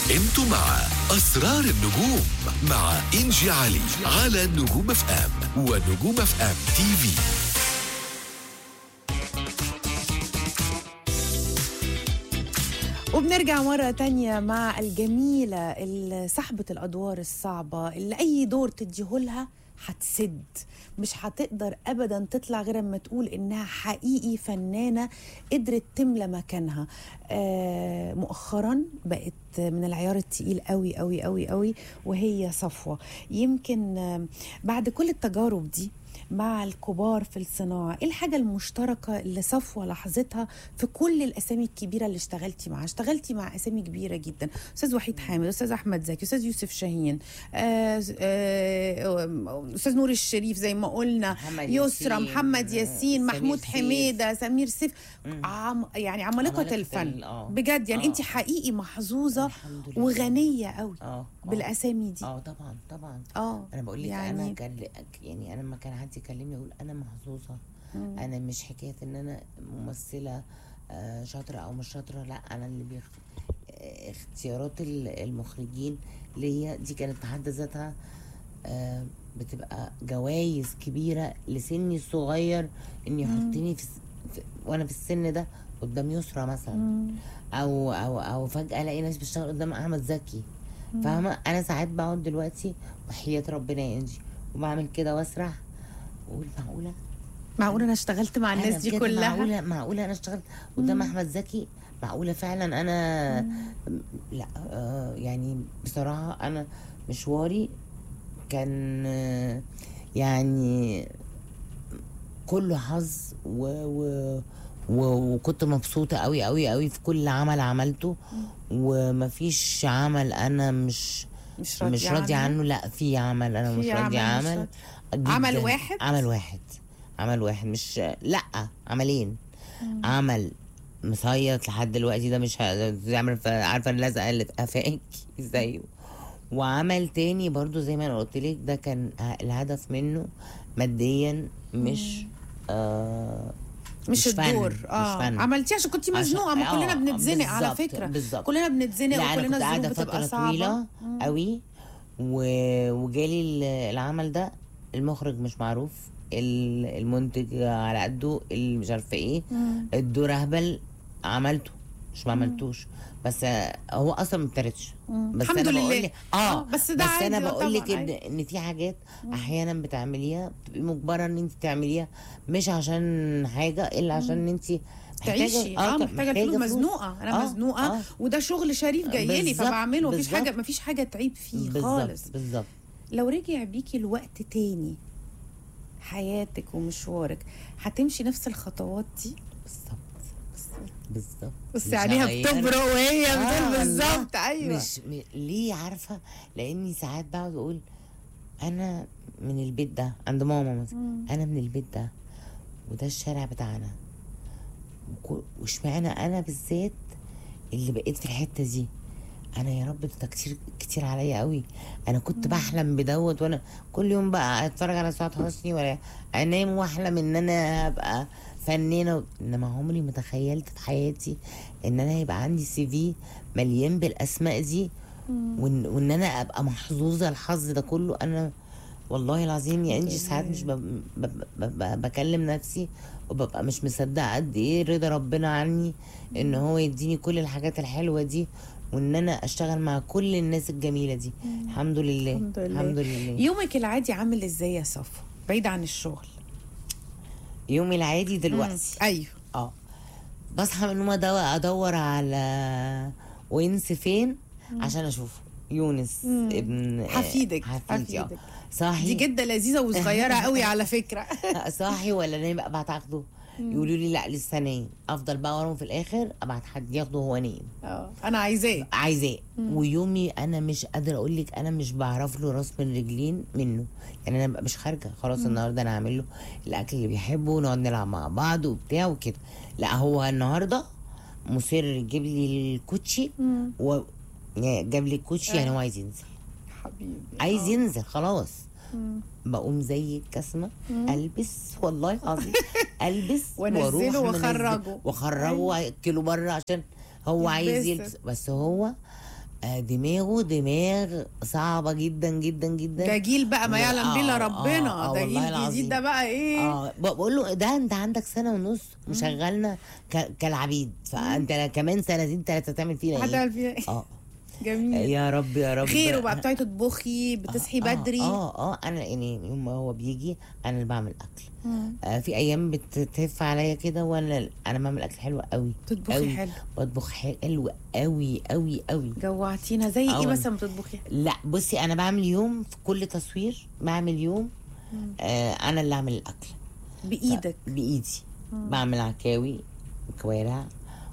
انتوا مع اسرار النجوم مع انجي علي على نجوم اف ام ونجوم اف ام تي في وبنرجع مرة تانية مع الجميلة اللي صاحبة الأدوار الصعبة اللي أي دور تديهولها هتسد مش هتقدر ابدا تطلع غير اما تقول انها حقيقي فنانه قدرت تملى مكانها آه مؤخرا بقت من العيار التقيل قوي قوي قوي قوي وهي صفوه يمكن آه بعد كل التجارب دي مع الكبار في الصناعة ايه الحاجة المشتركة اللي صفوة لاحظتها في كل الأسامي الكبيرة اللي اشتغلتي معاها اشتغلتي مع أسامي كبيرة جدا أستاذ وحيد حامد أستاذ أحمد زكي أستاذ يوسف شاهين آه، آه، أستاذ نور الشريف زي ما قلنا محمد يسرى ياسين، محمد آه، ياسين سمير محمود سيف. حميدة سمير سيف عم يعني عمالقة عمالقة الفن ال- آه. بجد يعني آه. انت حقيقي محظوظة الحمد لله. وغنية قوي اه آه. بالأسامي دي اه طبعا طبعا اه انا بقول لك يعني- انا كان يعني انا لما كان حد يكلمني اقول انا محظوظه انا مش حكايه ان انا ممثله آه، شاطره او مش شاطره لا انا اللي بيخ... آه، اختيارات ال- المخرجين ليا دي كانت في حد ذاتها آه، بتبقى جوائز كبيره لسني الصغير ان يحطني في, س- في وانا في السن ده قدام يسرى مثلا او او او فجاه الاقي ناس بتشتغل قدام احمد زكي فاهمه انا ساعات بقعد دلوقتي وحياه ربنا يا انجي وبعمل كده واسرح واقول معقوله معقولة أنا اشتغلت مع الناس أنا دي بجد كلها معقوله معقوله انا اشتغلت قدام احمد زكي معقوله فعلا انا لا آه يعني بصراحه انا مشواري كان آه يعني كله حظ و, و و- وكنت مبسوطة قوي قوي قوي في كل عمل عملته ومفيش عمل انا مش مش راضية مش راضية عنه؟ عنه لا في عمل انا في مش راضية عمل مش عمل راضية. جداً. عمل واحد؟ عمل واحد عمل واحد مش لا عملين عمل مصيط لحد دلوقتي ده مش هعمل عارفه اللزقه اللي في قفاك زيه وعمل تاني برضو زي ما انا قلت لك ده كان الهدف منه ماديا مش آه مش, مش فن، الدور مش اه فن. عملتيه عشان كنت عشان- مزنوقه ما كلنا آه، بنتزنق على بالظبط، فكره بالظبط. كلنا بنتزنق لا انا وكلنا كنت قاعده الظروف بتبقى فتره صعبه طويله قوي و... وجالي ال- العمل ده المخرج مش معروف ال- المنتج على قده اللي مش عارفه ايه الدور اهبل عملته مش ما عملتوش بس آه، هو اصلا ما ابتدتش بس الحمد انا بقول لله. لك آه، اه بس ده بس عادي، انا آه، بقول لك طبعاً ان عادي. ان في حاجات احيانا بتعمليها بتبقي مجبره ان انت تعمليها مش عشان حاجه الا عشان انت تعيشي اه محتاجه الفلوس مزنوقه انا آه، مزنوقه آه. وده شغل شريف جاي لي بالظبط، فبعمله مفيش بالظبط. حاجه مفيش حاجه تعيب فيه بالظبط خالص بالظبط لو رجع بيكي الوقت تاني حياتك ومشوارك هتمشي نفس الخطوات دي بالظبط بالظبط بس مش عينيها هغير. بتبرق وهي آه، بتقول الله. بالظبط ايوه مش م... ليه عارفه لاني ساعات بقعد اقول انا من البيت ده عند ماما مثلا انا من البيت ده وده الشارع بتاعنا وكو- واشمعنى انا بالذات اللي بقيت في الحته دي انا يا رب ده كتير كتير عليا قوي انا كنت بحلم بدوت وانا كل يوم بقى اتفرج على سعاد حسني ولا انام واحلم ان انا ابقى فنانه و- انما عمري ما تخيلت في حياتي ان انا يبقى عندي سي في مليان بالاسماء دي وان, وان انا ابقى محظوظه الحظ ده كله انا والله العظيم يا انجي ساعات مش ب... ب... ب... ب... بكلم نفسي وببقى مش مصدقه قد ايه رضا ربنا عني ان هو يديني كل الحاجات الحلوه دي وان انا اشتغل مع كل الناس الجميله دي الحمد لله الحمد لله. الحمد لله يومك العادي عامل ازاي يا صفو بعيد عن الشغل يومي العادي دلوقتي ايوه اه بصحى من النوم ادور ادور على وينس فين عشان اشوفه يونس ابن حفيدك، حفيدي اه حفيدك. صاحي دي جده لذيذه وصغيره قوي على فكره صاحي ولا نايم ابعت اخده يقولوا لي لا لسه نايم افضل بقى وراهم في الاخر ابعت حد ياخده وهو نايم اه انا عايزاه عايزاه ويومي انا مش قادره اقول لك انا مش بعرف له راس من رجلين منه يعني انا ببقى مش خارجه خلاص النهارده انا هعمل له الاكل اللي بيحبه ونقعد نلعب مع بعض وبتاع وكده لا هو النهارده مصر يجيب لي الكوتشي و يعني جاب لي الكوتشي يعني هو عايز ينزل حبيبي عايز ينزل خلاص بقوم زي الكسمه البس والله العظيم البس وانزله واروح منزل- واخرجه. واخرجه واكله بره عشان هو عايز يتبسط. يلبس بس هو آه، دماغه دماغ صعبه جدا جدا جدا ده جيل بقى ما يعلم آه، بيه الا آه، ربنا آه، ده والله جيل العظيم. جديد ده بقى ايه اه ب- بقول له ده انت عندك سنه ونص مشغلنا ك- كالعبيد فانت كمان سنتين ثلاثه تعمل فينا حد ايه عارف فيها إيه؟ اه جميل يا رب يا رب خير وبقى بتاعي تطبخي بتصحي آه، بدري اه اه انا يعني يوم ما هو بيجي انا اللي بعمل اكل مم. آه في ايام بتتف عليا كده وانا انا بعمل اكل حلو قوي تطبخي قوي. حلو بطبخ حلو قوي قوي قوي جوعتينا زي ايه أول. مثلا بتطبخي لا بصي انا بعمل يوم في كل تصوير بعمل يوم آه انا اللي اعمل الاكل بايدك بايدي بعمل عكاوي وكوارع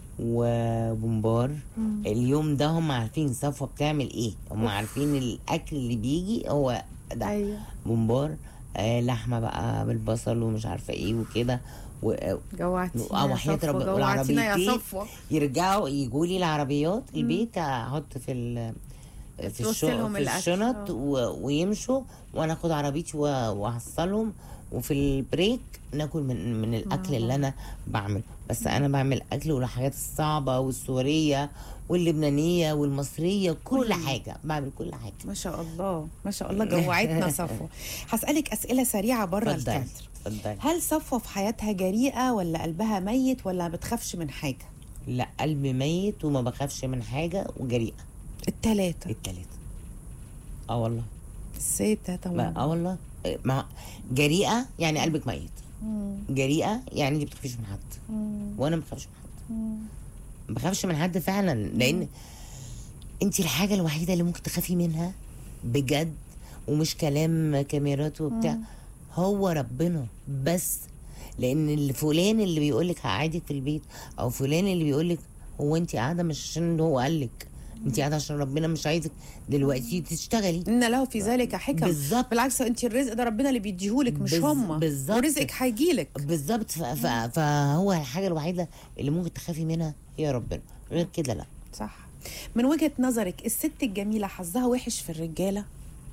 وبومبار اليوم ده هم عارفين صفوه بتعمل ايه هم عارفين الاكل اللي بيجي هو ده ايوه بومبار آه لحمه بقى بالبصل ومش عارفه ايه وكده و- جوعتينا اه يا وحياة صفوة، رب جوعتينا يا والعربيتين صفوة يرجعوا يجوا لي العربيات البيت احط في ال في, الشو توصلهم في الأكل، الشنط آه. و... ويمشوا وانا اخد عربيتي و- واوصلهم وفي البريك ناكل من من الاكل اللي انا بعمله بس انا بعمل اكل والحاجات الصعبه والسوريه واللبنانيه والمصريه كل حاجه بعمل كل حاجه ما شاء الله ما شاء الله جوعتنا صفوة هسألك أسئلة سريعة بره اتفضلي الكادر اتفضلي هل صفوة في حياتها جريئة ولا قلبها ميت ولا ما بتخافش من حاجة لا قلبي ميت وما بخافش من حاجه وجريئه التلاتة التلاته اه والله الستة ما طبعا اه والله إيه، ما جريئه يعني قلبك ميت مم. جريئه يعني انت بتخافيش من حد مم. وانا ما بخافش من حد مم. ما بخافش من حد فعلا لان انت الحاجه الوحيده اللي ممكن تخافي منها بجد ومش كلام كاميرات وبتاع هو ربنا بس لان الفلان اللي بيقولك هقعدك في البيت او فلان اللي بيقولك هو انت قاعده مش عشان هو قالك انت قاعده عشان ربنا مش عايزك دلوقتي تشتغلي إن له في ذلك حكم بالظبط. بالعكس أنت الرزق ده ربنا اللي بيديهولك مش بز- هم بالظبط. ورزقك هيجيلك بالظبط ف- ف- فهو الحاجه الوحيده اللي ممكن تخافي منها هي ربنا غير كده لا صح من وجهة نظرك الست الجميلة حظها وحش في الرجالة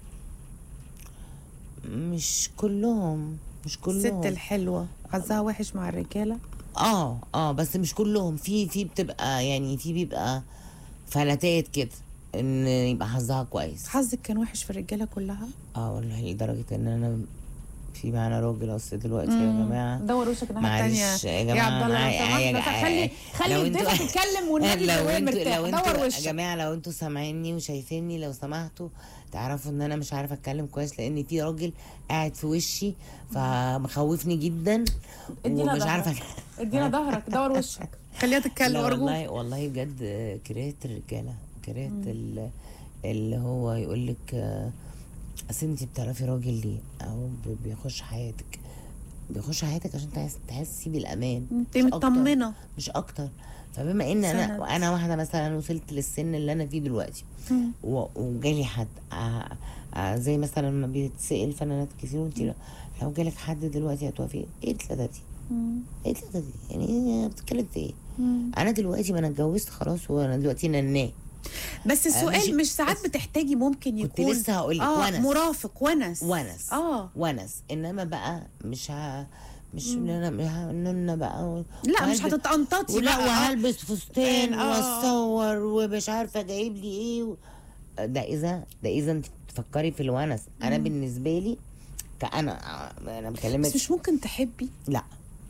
مش كلهم مش كلهم الست الحلوة حظها وحش مع الرجالة اه اه بس مش كلهم في في بتبقى يعني في بيبقى فلتات كده ان يبقى حظها كويس حظك كان وحش في الرجالة كلها اه والله لدرجه ان انا في معانا راجل اصل دلوقتي يا جماعه دور وشك الناحية التانية معلش يا يا جماعه عبد الله معايا- لو يا سمحت، جماعة- خلي خلي لو الضيفة انتوا- تتكلم والنبي لو وهي انتوا مرتاحة لو دور انتوا يا وشك جماعه لو انتوا سامعيني وشايفيني لو سمحتوا تعرفوا ان انا مش عارفه اتكلم كويس لان في راجل قاعد في وشي فمخوفني جدا ادينا ومش ظهرك. عارفه ادينا ظهرك دور وشك خليها تتكلم لا ارجوك والله والله بجد كرهت الرجاله كرهت ال- اللي هو يقول لك اصل انت بتعرفي راجل ليه او ب- بيخش حياتك بيخش حياتك عشان تحس تحسي بالامان انت مش أكتر. مطمنة مش اكتر فبما ان انا سند. انا واحده مثلا وصلت للسن اللي انا فيه دلوقتي مم. و- وجالي حد آه آه زي مثلا لما بيتسال فنانات كتير وانت لو- لو جالك حد دلوقتي هتوافقي ايه الثلاثه دي؟ مم. ايه الثلاثه دي؟ يعني ايه بتتكلم في ايه؟ مم. انا دلوقتي ما انا اتجوزت خلاص وانا دلوقتي نناه بس السؤال مش- مش ساعات بتحتاجي ممكن كنت يكون لسه هقولك اه ونس. مرافق ونس ونس اه ونس انما بقى مش ه... مش ان انا مش ه- ان انا بقى و... لا مش وهلبس- هتتقنططي ولا بقى وهلبس فستان آه. واتصور ومش عارفه جايب لي ايه و... ده اذا ده اذا انت بتفكري في الونس انا بالنسبه لي كأنا انا بكلمك بس مش ممكن تحبي لا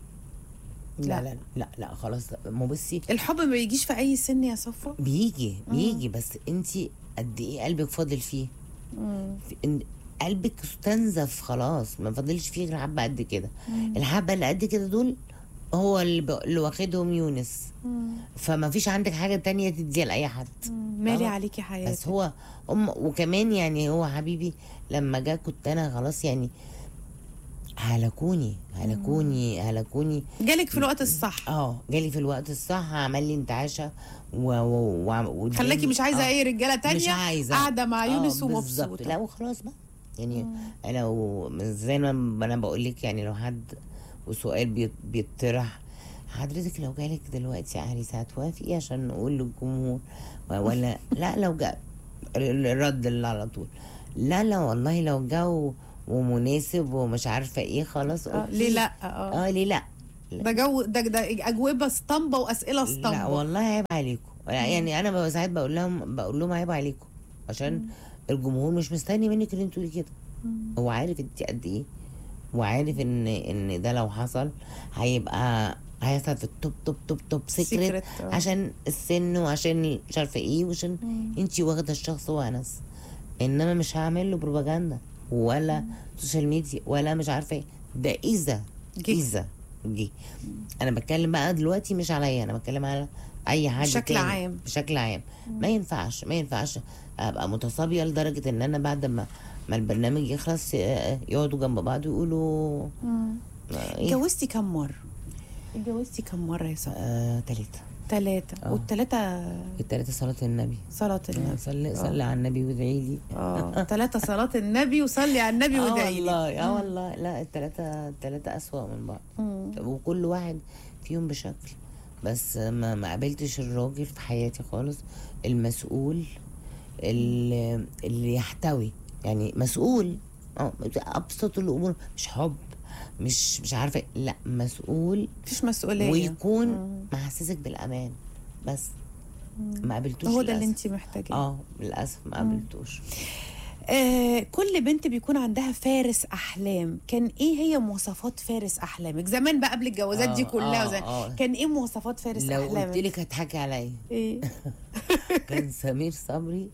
لا. لا لا لا لا خلاص ما بصي الحب ما بيجيش في اي سن يا صفوة بيجي بيجي بس انت قد ايه قلبك فاضل فيه في- إن قلبك استنزف خلاص ما فاضلش فيه غير حبه قد كده الحبه اللي قد كده دول هو اللي, ب... اللي واخدهم يونس فما فيش عندك حاجه تانية تديها لاي حد مالي طبعا. عليكي حياتي بس هو أم وكمان يعني هو حبيبي لما جه كنت انا خلاص يعني هلكوني هلكوني هلكوني جالك في الوقت الصح اه جالي في الوقت الصح عمل لي انتعاشه و... و... و... خلاكي مش عايزه آه. اي رجاله مش تانية عايزه قاعده مع يونس آه، بالظبط. ومبسوطه لا وخلاص بقى يعني لو زي ما ما انا بقول لك يعني لو حد وسؤال بيت- بيطرح حضرتك لو جالك دلوقتي عريس هتوافقي عشان نقول للجمهور ولا لا لو جاء الرد اللي على طول لا لا والله لو جا ومناسب ومش عارفه ايه خلاص آه أوكي. ليه لا اه اه ليه لا ده جو ده ده اجوبه اسطمبه واسئله لا اسطمبه والله عيب عليكم يعني انا ببقى ساعات بقول لهم بقول لهم عيب عليكم عشان الجمهور مش مستني منك ان انت تقولي كده هو عارف انت قد ايه وعارف ان ان ده لو حصل هيبقى هيحصل في التوب توب توب توب سيكريت Secret، آه. عشان السن وعشان مش عارفه ايه وعشان انت واخده الشخص ونس انما مش هعمل له بروباجندا ولا سوشيال ميديا ولا مش عارفه ايه ده اذا جه. اذا جه انا بتكلم بقى دلوقتي مش عليا انا بتكلم على اي حد بشكل تاني. عام. بشكل عام ما ينفعش ما ينفعش ابقى متصابيه لدرجه ان انا بعد ما ما البرنامج يخلص آه، يقعدوا جنب بعض ويقولوا آه، ايه اتجوزتي كم مره اتجوزتي كم مره يا صاحبي آه، تلاتة ثلاثه آه. والثلاثه التلاتة صلاة النبي صلاه آه، النبي صلي صلي على النبي وادعي لي اه ثلاثه صلاه النبي وصلي على النبي اه وادعي لي والله اه والله لا التلاتة التلاتة أسوأ من بعض مم. وكل واحد فيهم بشكل بس ما ما قابلتش الراجل في حياتي خالص المسؤول اللي, اللي يحتوي يعني مسؤول اه ابسط الامور مش حب مش مش عارفه لا مسؤول مفيش مسؤوليه ويكون محسسك بالامان بس ما قابلتوش هو ده اللي للأسف. انت محتاجاه اه للاسف ما قابلتوش آه كل بنت بيكون عندها فارس احلام كان ايه هي مواصفات فارس احلامك زمان بقى قبل الجوازات دي آه، كلها آه، وزمان. آه. كان ايه مواصفات فارس لو احلامك قلت لك هتحكي عليا ايه كان سمير صبري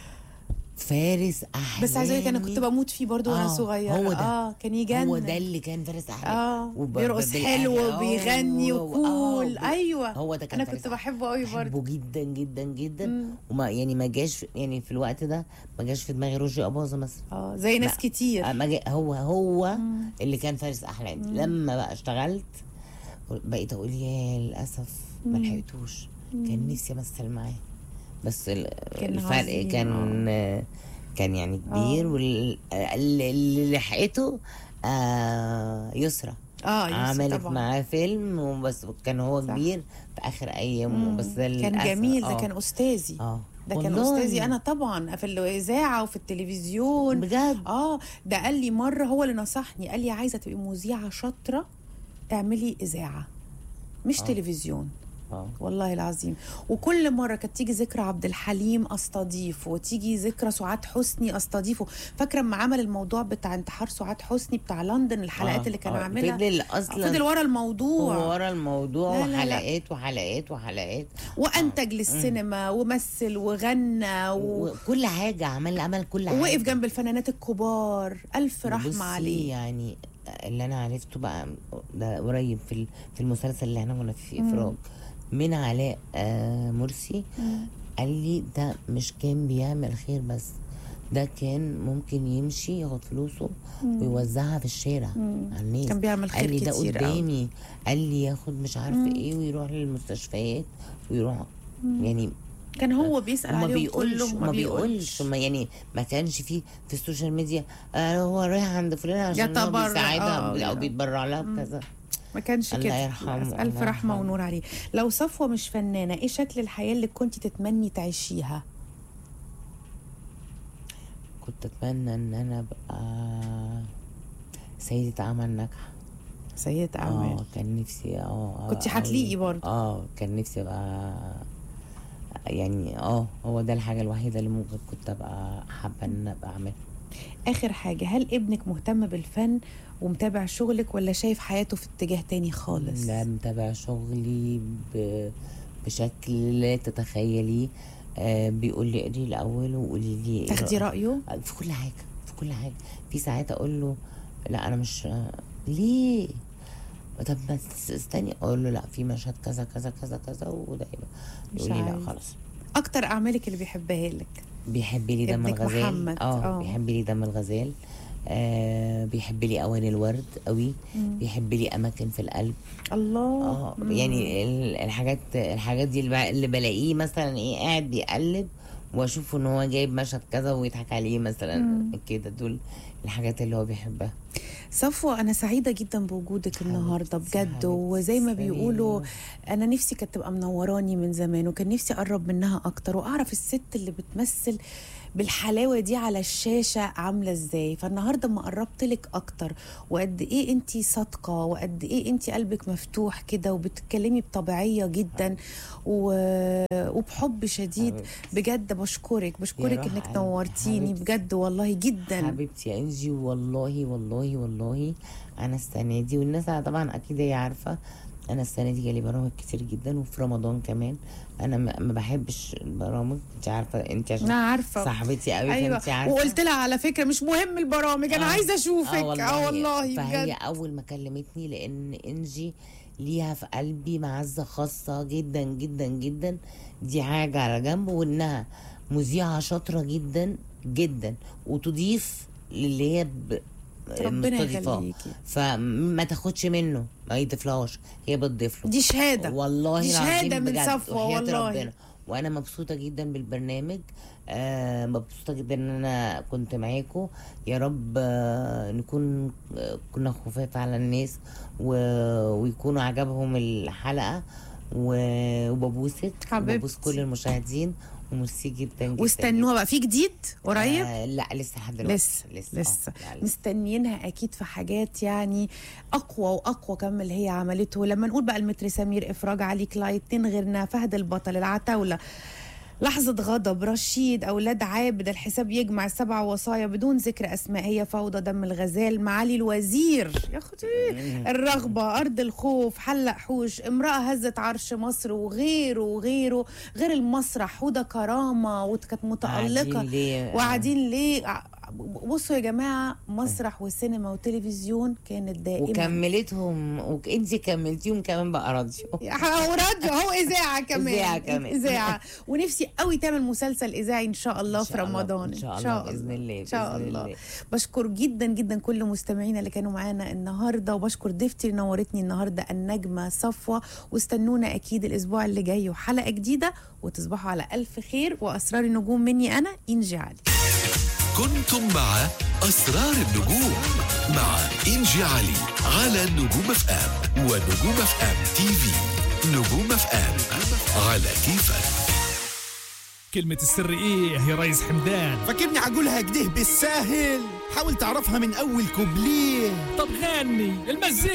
فارس احلامي بس عايزه اقول لك انا كنت بموت فيه برضو وانا آه، صغيره هو ده. اه كان يجنن هو ده اللي كان فارس احلامي اه وب- بيرقص بالأغاني. حلو آه، وبيغني و- وكول آه، ايوه هو ده كان انا فارس كنت بحبه قوي برضو بحبه جدا جدا جدا مم. وما يعني ما جاش في- يعني في الوقت ده ما جاش في دماغي رشدي اباظه مثلا اه زي ناس لا. كتير آه، ما جا هو هو اللي كان فارس احلامي لما بقى اشتغلت بقيت اقول يا للاسف ما لحقتوش كان نفسي امثل معاه بس ال- كان الفرق عظيم، كان كان يعني كبير واللي لحقته آه يسرا اه يوسف عملت طبعا معاه فيلم وبس كان هو صح. كبير في اخر ايامه بس ده كان للأسف- جميل ده آه. كان استاذي اه ده كان والله. استاذي انا طبعا في الاذاعه وفي التلفزيون بجد اه ده قال لي مره هو اللي نصحني قال لي عايزه تبقي مذيعه شاطره اعملي اذاعه مش آه. تلفزيون اه والله العظيم وكل مره كانت تيجي ذكرى عبد الحليم استضيفه وتيجي ذكرى سعاد حسني استضيفه فاكره لما عمل الموضوع بتاع انتحار سعاد حسني بتاع لندن الحلقات آه، اللي كان آه. عاملها فضل اصلا فضل ورا الموضوع هو ورا الموضوع لا، لا، لا. وحلقات وحلقات وحلقات وانتج للسينما ومثل وغنى و... وكل حاجه عمل عمل كل حاجه ووقف جنب الفنانات الكبار الف بصي رحمه عليه يعني اللي انا عرفته بقى ده قريب في ال- في المسلسل اللي احنا كنا فيه افراج من علاء آه مرسي قال لي ده مش كان بيعمل خير بس ده كان ممكن يمشي ياخد فلوسه ويوزعها في الشارع على الناس كان بيعمل خير قال لي ده كتير أوي. قدامي قال لي ياخد مش عارفه ايه ويروح للمستشفيات ويروح يعني كان هو بيسال وما عليهم بيقولش كلهم ما بيقولش ما يعني ما كانش فيه في السوشيال ميديا آه هو رايح عند فلان عشان هو يتبرع، بيساعدها آه، او آه. بيتبرع لها بكذا ما كانش الله كده يرحمه، للأسف. الله الف رحمه يرحمه. ونور عليه لو صفوه مش فنانه ايه شكل الحياه اللي كنت تتمني تعيشيها كنت اتمنى ان انا ابقى سيدة عمل ناجحة سيدة اه اعمال كان نفسي اه كنت أوي. هتليقي برضه. اه كان نفسي ابقى يعني اه هو ده الحاجة الوحيدة اللي ممكن كنت ابقى حابة ان انا ابقى اعملها اخر حاجه هل ابنك مهتم بالفن ومتابع شغلك ولا شايف حياته في اتجاه تاني خالص لا متابع شغلي ب... بشكل لا تتخيليه آه بيقول لي اقري الاول وقولي لي إيه تاخدي رأيك. رايه في كل حاجه في كل حاجه في ساعات اقول له لا انا مش ليه طب ما تس- استني اقول له لا في مشهد كذا كذا كذا كذا وده يبقى مش يقول لي لا عايز. خلاص اكتر اعمالك اللي بيحبها لك بيحب لي دم ابنك الغزال محمد، آه. اه بيحب لي دم الغزال آه بيحب لي اواني الورد قوي بيحب لي اماكن في القلب الله اه يعني ال- الحاجات الحاجات دي اللي, بع- اللي بلاقيه مثلا ايه قاعد بيقلب واشوفه ان هو جايب مشهد كذا ويضحك عليه مثلا كده دول الحاجات اللي هو بيحبها صفوة أنا سعيدة جدا بوجودك النهاردة بجد حبيبتي، وزي ما تسلمي. بيقولوا أنا نفسي كانت تبقى منوراني من زمان وكان نفسي أقرب منها أكتر وأعرف الست اللي بتمثل بالحلاوة دي على الشاشة عاملة ازاي فالنهاردة ما قربت لك أكتر وقد إيه أنتي صادقة وقد إيه أنتي قلبك مفتوح كده وبتتكلمي بطبيعية جدا و... وبحب شديد حبيبتي. بجد بشكرك بشكرك روح إنك قلبي، نورتيني حبيبتي. بجد والله جدا حبيبتي يا انجي والله والله والله انا السنه دي والناس طبعا اكيد هي عارفه انا السنه دي جالي برامج كتير جدا وفي رمضان كمان انا ما ما بحبش البرامج انت عارفه انت عشان أنا عارفة صاحبتي قوي ايوه فانت عارفه وقلت لها على فكره مش مهم البرامج انا آه. عايزه اشوفك اه والله فهي بجد اول ما كلمتني لان انجي ليها في قلبي معزه خاصه جدا جدا جدا دي حاجه على جنب وانها مذيعه شاطره جدا جدا وتضيف للي هي ب... ربنا مستضيفاه. يخليكي. فما تاخدش منه ما يضيفلهاش هي بتضيف له دي شهاده والله دي العظيم شهادة من بجد صفوة وحياة والله. ربنا وانا مبسوطه جدا بالبرنامج آه مبسوطه جدا ان انا كنت معاكم يا رب آه نكون آه كنا خفاف على الناس و... ويكونوا عجبهم الحلقه و... وببوسك حبيبتي. وببوس كل المشاهدين وميرسي جدا جدا واستنوها بقى في جديد قريب آه لا لسه لحد دلوقتي لسه لسه لسه آه، لا، لسه. مستنيينها اكيد في حاجات يعني اقوى واقوى كم اللي هي عملته لما نقول بقى المتر سمير افراج علي كلايد اتنين غيرنا فهد البطل العتاوله لحظة غضب رشيد أولاد عابد الحساب يجمع السبع وصايا بدون ذكر أسماء هي فوضى دم الغزال معالي الوزير يا أختي الرغبة أرض الخوف حلق حوش امرأة هزت عرش مصر وغيره وغيره غير المسرح وده كرامة وكانت متألقة قاعدين ليه؟ وقاعدين ليه ع- بصوا يا جماعة مسرح وسينما وتلفزيون كانت دائما وكملتهم وانت كملتيهم كمان بقى راديو هو راديو هو اذاعه كمان إذاعة كمان. اذاعه ونفسي قوي تعمل مسلسل اذاعي ان شاء الله إن في شاء الله، رمضان إن شاء الله، بإذن الله، ان شاء بإذن الله الله. بشكر جدا جدا كل مستمعينا اللي كانوا معانا النهارده وبشكر ضيفتي اللي نورتني النهارده النجمه صفوه واستنونا اكيد الاسبوع اللي جاي وحلقه جديده وتصبحوا على الف خير واسرار النجوم مني انا انجي علي كنتم مع أسرار النجوم مع إنجي علي على نجوم اف ام ونجوم اف ام تي في نجوم اف ام على كيفك كلمة السر ايه يا ريس حمدان فاكرني عقولها كده بالساهل حاول تعرفها من اول كوبليه طب غني المزيكا